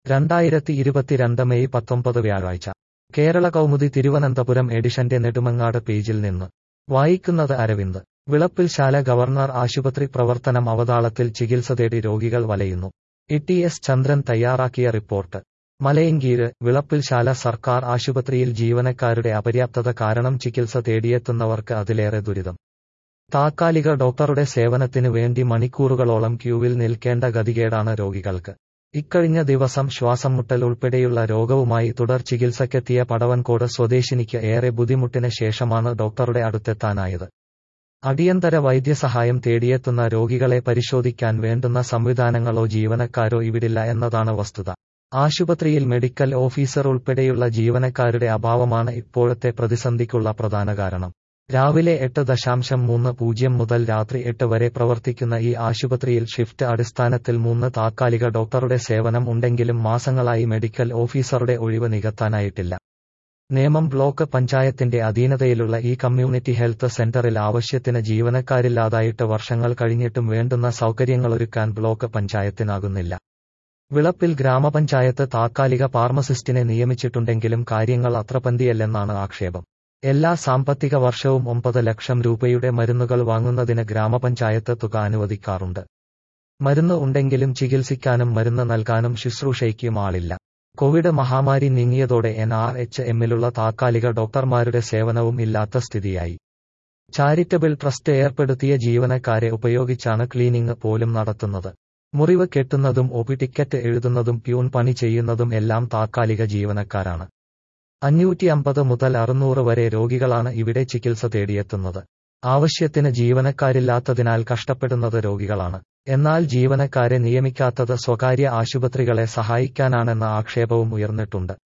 രണ്ടായിരത്തി ഇരുപത്തിരണ്ട് മെയ് പത്തൊമ്പത് വ്യാഴാഴ്ച കേരള കൗമുദി തിരുവനന്തപുരം എഡിഷന്റെ നെടുമങ്ങാട് പേജിൽ നിന്ന് വായിക്കുന്നത് അരവിന്ദ് വിളപ്പിൽശാല ഗവർണർ ആശുപത്രി പ്രവർത്തനം അവതാളത്തിൽ ചികിത്സ തേടി രോഗികൾ വലയുന്നു ഇ ടി എസ് ചന്ദ്രൻ തയ്യാറാക്കിയ റിപ്പോർട്ട് മലയങ്കീര് വിളപ്പിൽശാല സർക്കാർ ആശുപത്രിയിൽ ജീവനക്കാരുടെ അപര്യാപ്തത കാരണം ചികിത്സ തേടിയെത്തുന്നവർക്ക് അതിലേറെ ദുരിതം താത്കാലിക ഡോക്ടറുടെ സേവനത്തിനു വേണ്ടി മണിക്കൂറുകളോളം ക്യൂവിൽ നിൽക്കേണ്ട ഗതികേടാണ് രോഗികൾക്ക് ഇക്കഴിഞ്ഞ ദിവസം ശ്വാസം മുട്ടൽ ഉൾപ്പെടെയുള്ള രോഗവുമായി തുടർ ചികിത്സയ്ക്കെത്തിയ പടവൻകോട് സ്വദേശിനിക്ക് ഏറെ ബുദ്ധിമുട്ടിന് ശേഷമാണ് ഡോക്ടറുടെ അടുത്തെത്താനായത് അടിയന്തര വൈദ്യസഹായം തേടിയെത്തുന്ന രോഗികളെ പരിശോധിക്കാൻ വേണ്ടുന്ന സംവിധാനങ്ങളോ ജീവനക്കാരോ ഇവിടില്ല എന്നതാണ് വസ്തുത ആശുപത്രിയിൽ മെഡിക്കൽ ഓഫീസർ ഉൾപ്പെടെയുള്ള ജീവനക്കാരുടെ അഭാവമാണ് ഇപ്പോഴത്തെ പ്രതിസന്ധിക്കുള്ള പ്രധാന കാരണം രാവിലെ എട്ട് ദശാംശം മൂന്ന് പൂജ്യം മുതൽ രാത്രി എട്ട് വരെ പ്രവർത്തിക്കുന്ന ഈ ആശുപത്രിയിൽ ഷിഫ്റ്റ് അടിസ്ഥാനത്തിൽ മൂന്ന് താത്കാലിക ഡോക്ടറുടെ സേവനം ഉണ്ടെങ്കിലും മാസങ്ങളായി മെഡിക്കൽ ഓഫീസറുടെ ഒഴിവ് നികത്താനായിട്ടില്ല നേമം ബ്ലോക്ക് പഞ്ചായത്തിന്റെ അധീനതയിലുള്ള ഈ കമ്മ്യൂണിറ്റി ഹെൽത്ത് സെന്ററിൽ ആവശ്യത്തിന് ജീവനക്കാരില്ലാതായിട്ട് വർഷങ്ങൾ കഴിഞ്ഞിട്ടും വേണ്ടുന്ന സൗകര്യങ്ങളൊരുക്കാൻ ബ്ലോക്ക് പഞ്ചായത്തിനാകുന്നില്ല വിളപ്പിൽ ഗ്രാമപഞ്ചായത്ത് താത്കാലിക ഫാർമസിസ്റ്റിനെ നിയമിച്ചിട്ടുണ്ടെങ്കിലും കാര്യങ്ങൾ അത്രപന്തിയല്ലെന്നാണ് ആക്ഷേപം എല്ലാ സാമ്പത്തിക വർഷവും ഒമ്പത് ലക്ഷം രൂപയുടെ മരുന്നുകൾ വാങ്ങുന്നതിന് ഗ്രാമപഞ്ചായത്ത് തുക അനുവദിക്കാറുണ്ട് മരുന്ന് ഉണ്ടെങ്കിലും ചികിത്സിക്കാനും മരുന്ന് നൽകാനും ശുശ്രൂഷയ്ക്കും ആളില്ല കോവിഡ് മഹാമാരി നീങ്ങിയതോടെ എൻ ആർ എച്ച് എമ്മിലുള്ള താത്കാലിക ഡോക്ടർമാരുടെ സേവനവും ഇല്ലാത്ത സ്ഥിതിയായി ചാരിറ്റബിൾ ട്രസ്റ്റ് ഏർപ്പെടുത്തിയ ജീവനക്കാരെ ഉപയോഗിച്ചാണ് ക്ലീനിംഗ് പോലും നടത്തുന്നത് മുറിവ് കെട്ടുന്നതും ഒപി ടിക്കറ്റ് എഴുതുന്നതും പ്യൂൺ പണി ചെയ്യുന്നതും എല്ലാം താത്കാലിക ജീവനക്കാരാണ് അഞ്ഞൂറ്റി അമ്പത് മുതൽ അറുന്നൂറ് വരെ രോഗികളാണ് ഇവിടെ ചികിത്സ തേടിയെത്തുന്നത് ആവശ്യത്തിന് ജീവനക്കാരില്ലാത്തതിനാൽ കഷ്ടപ്പെടുന്നത് രോഗികളാണ് എന്നാൽ ജീവനക്കാരെ നിയമിക്കാത്തത് സ്വകാര്യ ആശുപത്രികളെ സഹായിക്കാനാണെന്ന ആക്ഷേപവും ഉയർന്നിട്ടുണ്ട്